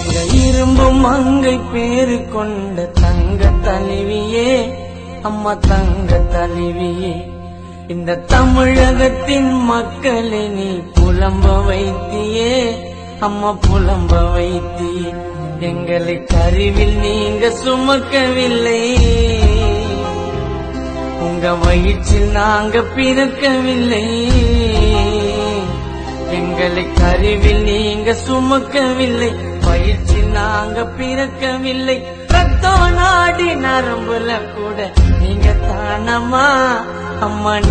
எங்க இரும்பு மங்கை பேரு கொண்ட தங்க தலைவியே அம்மா தங்க தலைவியே இந்த தமிழகத்தின் மக்களை நீ புலம்ப வைத்தியே அம்மா புலம்ப வைத்தியே எங்களை கருவில் நீங்க சுமக்கவில்லை உங்க வயிற்றில் நாங்க பிறக்கவில்லை எங்களை கருவில் நீங்க சுமக்கவில்லை வயிற்றில் நாங்க பிறக்கவில்லை ரத்தம் நாடி நரம்புல கூட நீங்க தானம்மா அம்மா